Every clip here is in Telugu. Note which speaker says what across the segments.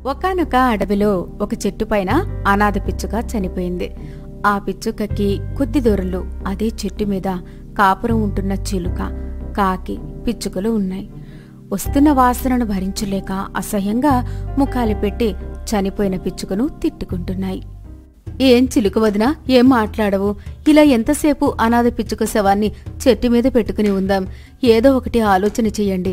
Speaker 1: ఒకానొక అడవిలో ఒక చెట్టు పైన అనాథ పిచ్చుక చనిపోయింది ఆ పిచ్చుకకి కొద్ది దూరంలో అదే చెట్టు మీద కాపురం ఉంటున్న చిలుక కాకి పిచ్చుకలు ఉన్నాయి వస్తున్న వాసనను భరించలేక అసహ్యంగా ముఖాలు పెట్టి చనిపోయిన పిచ్చుకను తిట్టుకుంటున్నాయి ఏం చిలుక వదినా ఏం మాట్లాడవు ఇలా ఎంతసేపు అనాథ పిచ్చుక శవాన్ని చెట్టు మీద పెట్టుకుని ఉందాం ఏదో ఒకటి ఆలోచన చెయ్యండి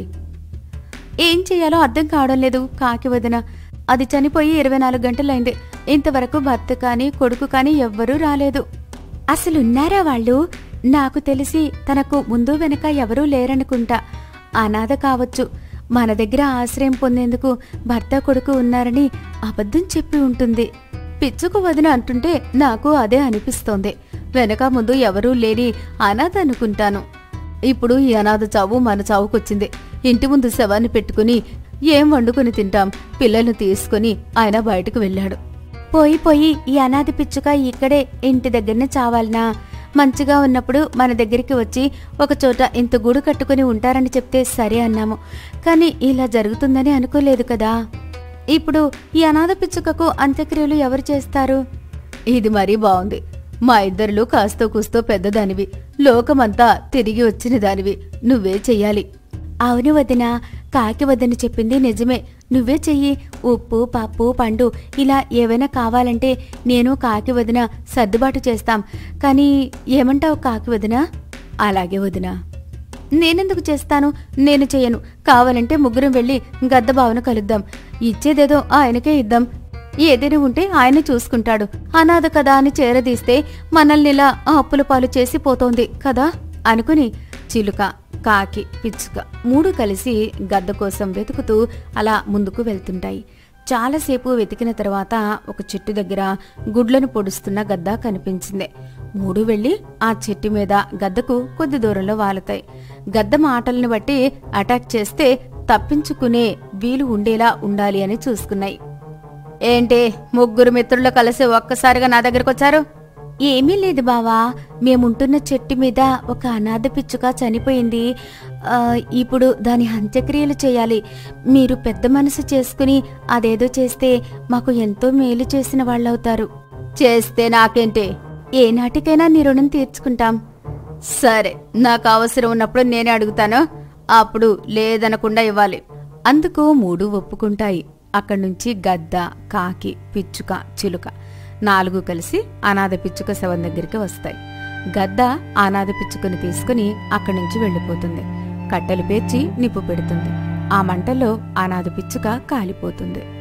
Speaker 1: ఏం చెయ్యాలో అర్థం కావడం లేదు కాకి వదిన అది చనిపోయి ఇరవై నాలుగు గంటలైంది ఇంతవరకు భర్త కాని కొడుకు కాని ఎవ్వరూ రాలేదు అసలున్నారా వాళ్ళు నాకు తెలిసి తనకు ముందు వెనక ఎవరూ లేరనుకుంటా అనాథ కావచ్చు మన దగ్గర ఆశ్రయం పొందేందుకు భర్త కొడుకు ఉన్నారని అబద్ధం చెప్పి ఉంటుంది పిచ్చుకు వదిన అంటుంటే నాకు అదే అనిపిస్తోంది వెనక ముందు ఎవరూ లేని అనాథ అనుకుంటాను ఇప్పుడు ఈ అనాథ చావు మన చావుకొచ్చింది ఇంటి ముందు శవాన్ని పెట్టుకుని ఏం వండుకుని తింటాం పిల్లల్ని తీసుకుని ఆయన బయటకు వెళ్ళాడు పోయి పోయి ఈ అనాథ పిచ్చుక ఇక్కడే ఇంటి దగ్గరనే చావాలనా మంచిగా ఉన్నప్పుడు మన దగ్గరికి వచ్చి ఒక చోట ఇంత గూడు కట్టుకుని ఉంటారని చెప్తే సరే అన్నాము కానీ ఇలా జరుగుతుందని అనుకోలేదు కదా ఇప్పుడు ఈ అనాథ పిచ్చుకకు అంత్యక్రియలు ఎవరు చేస్తారు ఇది మరీ బాగుంది మా ఇద్దరిలో కాస్తో కూస్తో పెద్దదానివి లోకమంతా తిరిగి వచ్చిన దానివి నువ్వే చెయ్యాలి అవును వదిన కాకి వదిన చెప్పింది నిజమే నువ్వే చెయ్యి ఉప్పు పప్పు పండు ఇలా ఏవైనా కావాలంటే నేను కాకి వదిన సర్దుబాటు చేస్తాం కానీ ఏమంటావు కాకి వదిన అలాగే వదినా నేనెందుకు చేస్తాను నేను చెయ్యను కావాలంటే ముగ్గురం వెళ్ళి గద్ద బావను కలుద్దాం ఇచ్చేదేదో ఆయనకే ఇద్దాం ఏదైనా ఉంటే ఆయన చూసుకుంటాడు అనాథ కదా అని చేరదీస్తే మనల్ని ఇలా అప్పుల పాలు చేసి పోతోంది కదా అనుకుని చిలుక కాకి పిచ్చుక మూడు కలిసి గద్ద కోసం వెతుకుతూ అలా ముందుకు వెళ్తుంటాయి చాలాసేపు వెతికిన తర్వాత ఒక చెట్టు దగ్గర గుడ్లను పొడుస్తున్న గద్ద కనిపించింది మూడు వెళ్లి ఆ చెట్టు మీద గద్దకు కొద్ది దూరంలో వాలుతాయి గద్ద మాటల్ని బట్టి అటాక్ చేస్తే తప్పించుకునే వీలు ఉండేలా ఉండాలి అని చూసుకున్నాయి ఏంటి ముగ్గురు మిత్రులు కలిసి ఒక్కసారిగా నా దగ్గరకు వచ్చారు ఏమీ లేదు బావా మేముంటున్న చెట్టు మీద ఒక అనాథ పిచ్చుక చనిపోయింది ఆ, ఇప్పుడు దాని అంత్యక్రియలు చేయాలి మీరు పెద్ద మనసు చేసుకుని అదేదో చేస్తే మాకు ఎంతో మేలు చేసిన వాళ్ళవుతారు చేస్తే నాకేంటి ఏ నాటికైనా నీ రుణం తీర్చుకుంటాం సరే నాకు అవసరం ఉన్నప్పుడు నేనే అడుగుతాను అప్పుడు లేదనకుండా ఇవ్వాలి అందుకు మూడు ఒప్పుకుంటాయి అక్కడి నుంచి గద్ద కాకి పిచ్చుక చిలుక నాలుగు కలిసి అనాథ పిచ్చుక శవం దగ్గరికి వస్తాయి గద్ద అనాథ పిచ్చుకని తీసుకుని అక్కడి నుంచి వెళ్ళిపోతుంది కట్టెలు పేర్చి నిప్పు పెడుతుంది ఆ మంటల్లో అనాథ పిచ్చుక కాలిపోతుంది